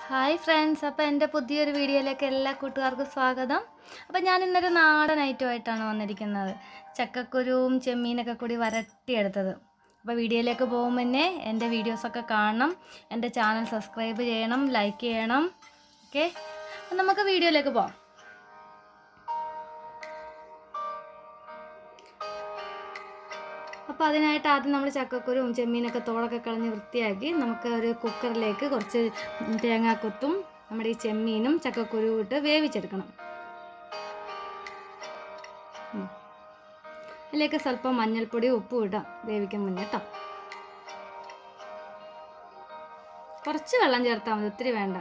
Hi friends അപ്പോൾ എൻ്റെ പുതിയൊരു വീഡിയോയിലേക്ക് എല്ലാ കൂട്ടുകാർക്കും സ്വാഗതം അപ്പോൾ ഞാൻ ഇന്നൊരു നാടൻ ഐറ്റമായിട്ടാണ് വന്നിരിക്കുന്നത് ചക്കക്കുരുവും ചെമ്മീനൊക്കെ കൂടി വരട്ടിയെടുത്തത് അപ്പോൾ വീഡിയോയിലേക്ക് പോകും മുന്നേ എൻ്റെ വീഡിയോസൊക്കെ കാണണം എൻ്റെ ചാനൽ സബ്സ്ക്രൈബ് ചെയ്യണം ലൈക്ക് ചെയ്യണം ഓക്കെ അപ്പം നമുക്ക് വീഡിയോയിലേക്ക് പോകാം അപ്പോൾ അതിനായിട്ട് ആദ്യം നമ്മൾ ചക്കക്കുരുവും ചെമ്മീനൊക്കെ തോടൊക്കെ കളഞ്ഞ് വൃത്തിയാക്കി നമുക്ക് ഒരു കുക്കറിലേക്ക് കുറച്ച് തേങ്ങാക്കൊത്തും നമ്മുടെ ഈ ചെമ്മീനും ചക്കക്കുരുവും ഇട്ട് വേവിച്ചെടുക്കണം ഉം. അതിലേക്ക് സ്വല്പം മഞ്ഞൾപ്പൊടി ഉപ്പും ഇടാം വേവിക്കാൻ മുന്നേ കേട്ടോ കുറച്ച് വെള്ളം ചേർത്താൽ മതി ഒത്തിരി വേണ്ട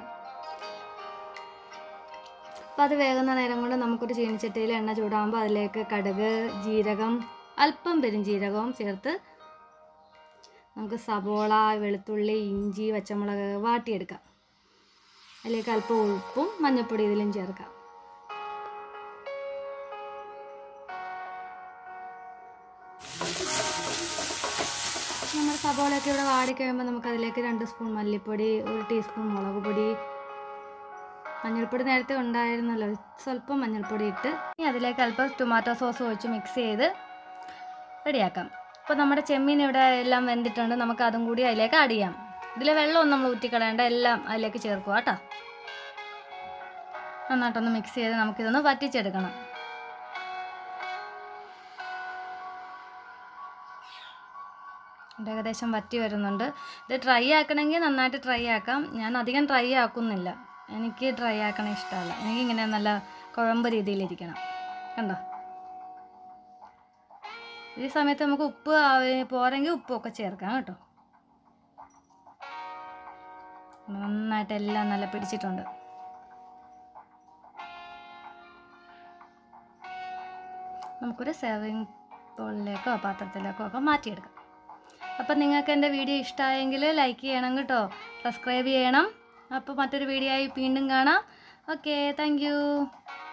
അപ്പം അത് വേകുന്ന നേരം കൊണ്ട് നമുക്കൊരു ചീനിച്ചട്ടിയിൽ എണ്ണ ചൂടാകുമ്പോൾ അതിലേക്ക് കടുക് ജീരകം അല്പം പെരുംജീരകവും ചേർത്ത് നമുക്ക് സബോള വെളുത്തുള്ളി ഇഞ്ചി പച്ചമുളക് വാട്ടിയെടുക്കാം അതിലേക്ക് അല്പം ഉപ്പും മഞ്ഞൾപ്പൊടി ഇതിലും ചേർക്കാം നമ്മുടെ സബോളയൊക്കെ ഇവിടെ വാടിക്കഴിയുമ്പോൾ നമുക്ക് അതിലേക്ക് രണ്ട് സ്പൂൺ മല്ലിപ്പൊടി ഒരു ടീസ്പൂൺ മുളക് പൊടി മഞ്ഞൾപ്പൊടി നേരത്തെ ഉണ്ടായിരുന്നല്ലോ സ്വല്പം മഞ്ഞൾപ്പൊടി ഇട്ട് ഇനി അതിലേക്ക് അല്പം ടൊമാറ്റോ സോസ് ഒഴിച്ച് മിക്സ് ചെയ്ത് റെഡിയാക്കാം അപ്പോൾ നമ്മുടെ ചെമ്മീൻ ഇവിടെ എല്ലാം വെന്തിട്ടുണ്ട് നമുക്ക് അതും കൂടി അതിലേക്ക് ആഡ് ചെയ്യാം ഇതിലെ വെള്ളമൊന്നും നമ്മൾ ഊറ്റിക്കളയേണ്ട എല്ലാം അതിലേക്ക് ചേർക്കുക കേട്ടോ നന്നായിട്ടൊന്ന് മിക്സ് ചെയ്ത് നമുക്കിതൊന്ന് വറ്റിച്ചെടുക്കണം ഇത് ഏകദേശം വറ്റി വരുന്നുണ്ട് ഇത് ട്രൈ ആക്കണമെങ്കിൽ നന്നായിട്ട് ട്രൈ ആക്കാം ഞാൻ അധികം ട്രൈ ആക്കുന്നില്ല എനിക്ക് ട്രൈ ആക്കണ ഇഷ്ടമല്ല എനിക്കിങ്ങനെ നല്ല കുഴമ്പ് രീതിയിലിരിക്കണം കണ്ടോ ഈ സമയത്ത് നമുക്ക് ഉപ്പ് ആവ- പോരെങ്കിൽ ഉപ്പൊക്കെ ചേർക്കാം കേട്ടോ നന്നായിട്ട് എല്ലാം നല്ല പിടിച്ചിട്ടുണ്ട് നമുക്കൊരു സെർവിങ് ബോളിലേക്കോ പാത്രത്തിലേക്കോ ഒക്കെ മാറ്റിയെടുക്കാം അപ്പം നിങ്ങൾക്ക് എൻ്റെ വീഡിയോ ഇഷ്ടമായെങ്കിൽ ലൈക്ക് ചെയ്യണം കേട്ടോ സബ്സ്ക്രൈബ് ചെയ്യണം അപ്പോൾ മറ്റൊരു വീഡിയോ ആയി വീണ്ടും കാണാം ഓക്കെ താങ്ക്